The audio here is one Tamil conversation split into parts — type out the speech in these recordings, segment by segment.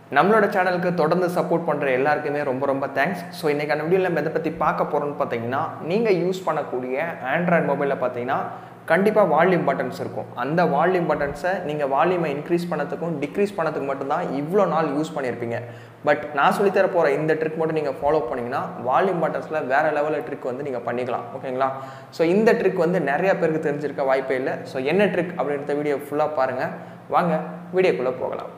நம்மளோட சேனலுக்கு தொடர்ந்து சப்போர்ட் பண்ணுற எல்லாருக்குமே ரொம்ப ரொம்ப தேங்க்ஸ் ஸோ இன்றைக்கான வீடியோவில் நம்ம எதை பற்றி பார்க்க போகிறோம்னு பார்த்தீங்கன்னா நீங்கள் யூஸ் பண்ணக்கூடிய ஆண்ட்ராய்டு மொபைலில் பார்த்தீங்கன்னா கண்டிப்பாக வால்யூம் பட்டன்ஸ் இருக்கும் அந்த வால்யூம் பட்டன்ஸை நீங்கள் வால்யூமை இன்க்ரீஸ் பண்ணதுக்கும் டிக்ரீஸ் பண்ணதுக்கு மட்டும்தான் இவ்வளோ நாள் யூஸ் பண்ணியிருப்பீங்க பட் நான் சொல்லித்தர போகிற இந்த ட்ரிக் மட்டும் நீங்கள் ஃபாலோ பண்ணிங்கன்னா வால்யூம் பட்டன்ஸில் வேறு லெவலில் ட்ரிக் வந்து நீங்கள் பண்ணிக்கலாம் ஓகேங்களா ஸோ இந்த ட்ரிக் வந்து நிறைய பேருக்கு தெரிஞ்சிருக்க வாய்ப்பே இல்லை ஸோ என்ன ட்ரிக் அப்படின்ற வீடியோ ஃபுல்லாக பாருங்கள் வாங்க வீடியோக்குள்ளே போகலாம்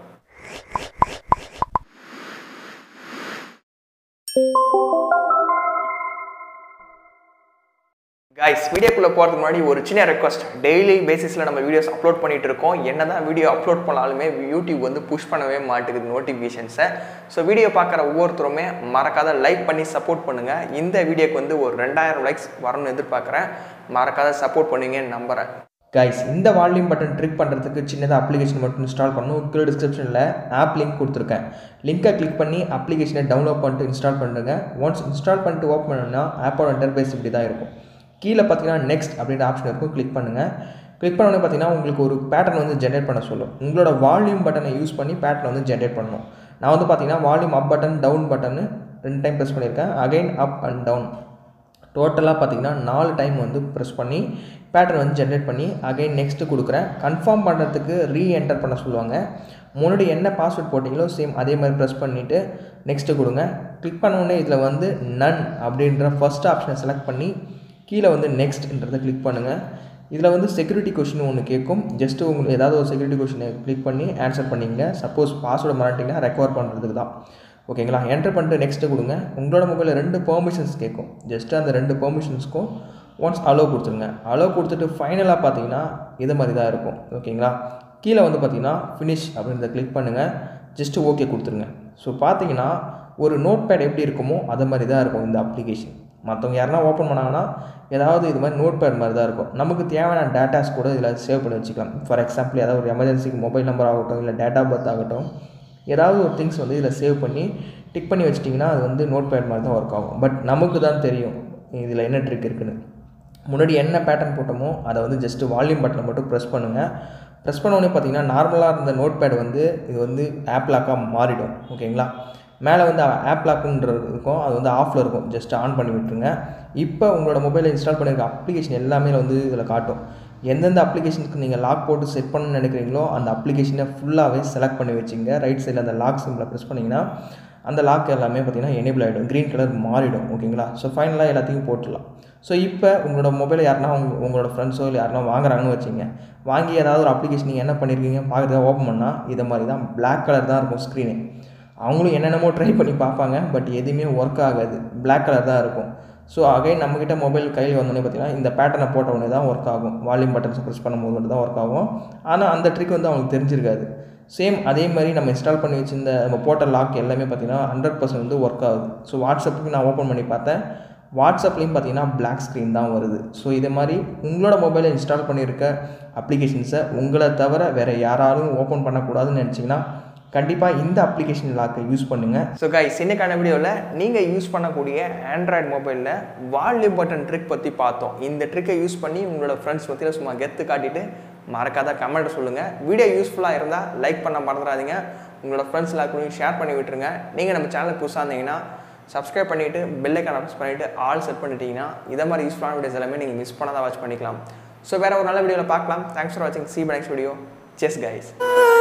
கைஸ் வீடியோக்குள்ளே போகிறதுக்கு முன்னாடி ஒரு சின்ன ரெக்வஸ்ட் டெய்லி பேசிஸில் நம்ம வீடியோஸ் அப்லோட் பண்ணிட்டு இருக்கோம் என்ன தான் வீடியோ அப்லோட் பண்ணாலுமே யூடியூப் வந்து புஷ் பண்ணவே மாட்டேங்குது நோட்டிஃபிகேஷன்ஸை ஸோ வீடியோ பார்க்குற ஒவ்வொருத்தருமே மறக்காத லைக் பண்ணி சப்போர்ட் பண்ணுங்கள் இந்த வீடியோக்கு வந்து ஒரு ரெண்டாயிரம் லைக்ஸ் வரணும்னு எதிர்பார்க்குறேன் மறக்காத சப்போர்ட் பண்ணுவீங்கன்னு நம்புகிறேன் கைஸ் இந்த வால்யூம் பட்டன் ட்ரிக் பண்ணுறதுக்கு சின்னதாக அப்ளிகேஷன் மட்டும் இன்ஸ்டால் பண்ணணும் கீழே டிஸ்கிரிப்ஷனில் ஆப் லிங்க் கொடுத்துருக்கேன் லிங்கை கிளிக் பண்ணி அப்ளிகேஷனை டவுன்லோட் பண்ணிட்டு இன்ஸ்டால் பண்ணுறேங்க ஒன்ஸ் இன்ஸ்டால் பண்ணிட்டு ஓப்பன் பண்ணணும்னா ஆப்போட இன்டர்பேஸ் இப்படி தான் இருக்கும் கீழே பார்த்தீங்கன்னா நெக்ஸ்ட் அப்படின்ற ஆப்ஷன் இருக்கும் கிளிக் பண்ணுங்கள் கிளிக் பண்ணோடனே பார்த்தீங்கன்னா உங்களுக்கு ஒரு பேட்டர்ன் வந்து ஜென்ரேட் பண்ண சொல்லும் உங்களோட வால்யூம் பட்டனை யூஸ் பண்ணி பேட்டர்ன் வந்து ஜென்ரேட் பண்ணணும் நான் வந்து பார்த்தீங்கன்னா volume up button down button ரெண்டு டைம் ப்ரெஸ் பண்ணியிருக்கேன் அகைன் அப் அண்ட் டவுன் டோட்டலாக பார்த்தீங்கன்னா நாலு டைம் வந்து ப்ரெஸ் பண்ணி பேட்டர்ன் வந்து ஜென்ரேட் பண்ணி அகைன் நெக்ஸ்ட்டு கொடுக்குறேன் கன்ஃபார்ம் பண்ணுறதுக்கு ரீ என்டர் பண்ண சொல்லுவாங்க முன்னாடி என்ன பாஸ்வேர்ட் போட்டிங்களோ சேம் அதே மாதிரி ப்ரெஸ் பண்ணிவிட்டு நெக்ஸ்ட்டு கொடுங்க கிளிக் பண்ண இதில் வந்து நன் அப்படின்ற ஃபஸ்ட் ஆப்ஷனை செலக்ட் பண்ணி கீழே வந்து நெக்ஸ்ட்ன்றதை கிளிக் பண்ணுங்கள் இதில் வந்து செக்யூரிட்டி கொஷின் ஒன்று கேட்கும் ஜஸ்ட்டு உங்களுக்கு ஏதாவது ஒரு செக்யூரிட்டி கொஷினை கிளிக் பண்ணி ஆன்சர் பண்ணிங்க சப்போஸ் பாஸ்வேர்டு மறந்துட்டிங்கன்னா ரெக்கவர் பண்ணுறதுக்கு தான் ஓகேங்களா என்டர் பண்ணிட்டு நெக்ஸ்ட்டு கொடுங்க உங்களோட மொபைலில் ரெண்டு பெர்மிஷன்ஸ் கேட்கும் ஜஸ்ட்டு அந்த ரெண்டு பெர்மிஷன்ஸ்க்கும் ஒன்ஸ் அலோவ் கொடுத்துருங்க அலோவ் கொடுத்துட்டு ஃபைனலாக பார்த்தீங்கன்னா இது மாதிரி தான் இருக்கும் ஓகேங்களா கீழே வந்து பார்த்தீங்கன்னா ஃபினிஷ் அப்படின்றத கிளிக் பண்ணுங்கள் ஜஸ்ட்டு ஓகே கொடுத்துருங்க ஸோ பார்த்தீங்கன்னா ஒரு நோட் பேட் எப்படி இருக்குமோ அது மாதிரி தான் இருக்கும் இந்த அப்ளிகேஷன் மற்றவங்க யாருனா ஓப்பன் பண்ணாங்கன்னா ஏதாவது இது மாதிரி நோட் பேட் மாதிரி தான் இருக்கும் நமக்கு தேவையான டேட்டாஸ் கூட இதில் சேவ் பண்ணி வச்சுக்கலாம் ஃபார் எக்ஸாம்பிள் ஏதாவது ஒரு எமர்ஜென்சிக்கு மொபைல் நம்பர் ஆகட்டும் இல்லை டேட் ஆஃப் பர்த் ஆகட்டும் ஏதாவது ஒரு திங்ஸ் வந்து இதில் சேவ் பண்ணி டிக் பண்ணி வச்சிட்டிங்கன்னா அது வந்து நோட் பேட் மாதிரி தான் ஒர்க் ஆகும் பட் நமக்கு தான் தெரியும் இதில் என்ன ட்ரிக் இருக்குன்னு முன்னாடி என்ன பேட்டர்ன் போட்டோமோ அதை வந்து ஜஸ்ட்டு வால்யூம் பட்டனை மட்டும் ப்ரெஸ் பண்ணுங்கள் ப்ரெஸ் பண்ணோடனே பார்த்தீங்கன்னா நார்மலாக இருந்த நோட் பேட் வந்து இது வந்து ஆப் லாக்காக மாறிடும் ஓகேங்களா மேலே வந்து ஆப் லாக்குன்றது இருக்கும் அது வந்து ஆஃபில் இருக்கும் ஜஸ்ட் ஆன் பண்ணி விட்டுருங்க இப்போ உங்களோட மொபைலில் இன்ஸ்டால் பண்ணியிருக்க அப்ளிகேஷன் எல்லாமே வந்து இதில் காட்டும் எந்தெந்த அப்ளிகேஷனுக்கு நீங்கள் லாக் போட்டு செட் பண்ணணும்னு நினைக்கிறீங்களோ அந்த அப்ளிகேஷனை ஃபுல்லாகவே செலக்ட் பண்ணி வச்சுங்க ரைட் சைடில் அந்த லாக் சிம்பிளை ப்ரெஸ் பண்ணிங்கன்னா அந்த லாக் எல்லாமே பார்த்தீங்கன்னா எனேபிள் ஆகிடும் க்ரீன் கலர் மாறிடும் ஓகேங்களா ஸோ ஃபைனலாக எல்லாத்தையும் போட்டுடலாம் ஸோ இப்போ உங்களோட மொபைலை யாருனா உங்க உங்களோட ஃப்ரெண்ட்ஸோ இல்லை யாருனா வாங்குறாங்கன்னு வச்சுங்க வாங்கி ஏதாவது ஒரு அப்ளிகேஷன் நீங்கள் என்ன பண்ணியிருக்கீங்க பார்க்குறதா ஓப்பன் பண்ணால் இதை மாதிரி தான் பிளாக் கலர் தான் இருக்கும் ஸ்க்ரீனு அவங்களும் என்னென்னமோ ட்ரை பண்ணி பார்ப்பாங்க பட் எதுவுமே ஒர்க் ஆகாது பிளாக் கலர் தான் இருக்கும் ஸோ அகைன் நம்மக்கிட்ட மொபைல் கையில் வந்தோடனே பார்த்தீங்கன்னா இந்த பேட்டர்னை போட்ட உடனே தான் ஒர்க் ஆகும் வால்யூம் பட்டன்ஸ் ப்ரெஸ் பண்ணும்போது மட்டும் தான் ஒர்க் ஆகும் ஆனால் அந்த ட்ரிக் வந்து அவங்களுக்கு தெரிஞ்சிருக்காது சேம் அதே மாதிரி நம்ம இன்ஸ்டால் பண்ணி வச்சிருந்த நம்ம போட்ட லாக் எல்லாமே பார்த்தீங்கன்னா ஹண்ட்ரட் பர்சன்ட் வந்து ஒர்க் ஆகுது ஸோ வாட்ஸ்அப்புக்கு நான் ஓப்பன் பண்ணி பார்த்தேன் வாட்ஸ்அப்லேயும் பார்த்தீங்கன்னா பிளாக் ஸ்க்ரீன் தான் வருது ஸோ இதே மாதிரி உங்களோட மொபைலில் இன்ஸ்டால் பண்ணியிருக்க அப்ளிகேஷன்ஸை உங்களை தவிர வேறு யாராலும் ஓப்பன் பண்ணக்கூடாதுன்னு நினச்சிங்கன்னா கண்டிப்பாக இந்த அப்ளிகேஷன் லாக்கை யூஸ் பண்ணுங்கள் ஸோ கைஸ் இன்னைக்கான வீடியோவில் நீங்கள் யூஸ் பண்ணக்கூடிய ஆண்ட்ராய்டு மொபைலில் வால்யூம் பட்டன் ட்ரிக் பற்றி பார்த்தோம் இந்த ட்ரிக்கை யூஸ் பண்ணி உங்களோட ஃப்ரெண்ட்ஸ் பற்றியில் சும்மா கெத்து காட்டிட்டு மறக்காத கமெண்ட் சொல்லுங்கள் வீடியோ யூஸ்ஃபுல்லாக இருந்தால் லைக் பண்ண மறந்துடாதீங்க உங்களோட ஃப்ரெண்ட்ஸ் எல்லாருக்கும் ஷேர் பண்ணி விட்டுருங்க நீங்கள் நம்ம சேனலுக்கு புதுசாக இருந்தீங்கன்னா சப்ஸ்கிரைப் பண்ணிவிட்டு பெல்லைக்கான ப்ரெஸ் பண்ணிவிட்டு ஆல் செட் பண்ணிட்டீங்கன்னா இதை மாதிரி யூஸ்ஃபுல்லான வீடியோஸ் எல்லாமே நீங்கள் மிஸ் பண்ணாதான் வாட்ச் பண்ணிக்கலாம் ஸோ வேறு ஒரு நல்ல வீடியோவில் பார்க்கலாம் தேங்க்ஸ் ஃபார் வாட்சிங் சி நெக்ஸ்ட் வீடியோ செஸ் கைஸ்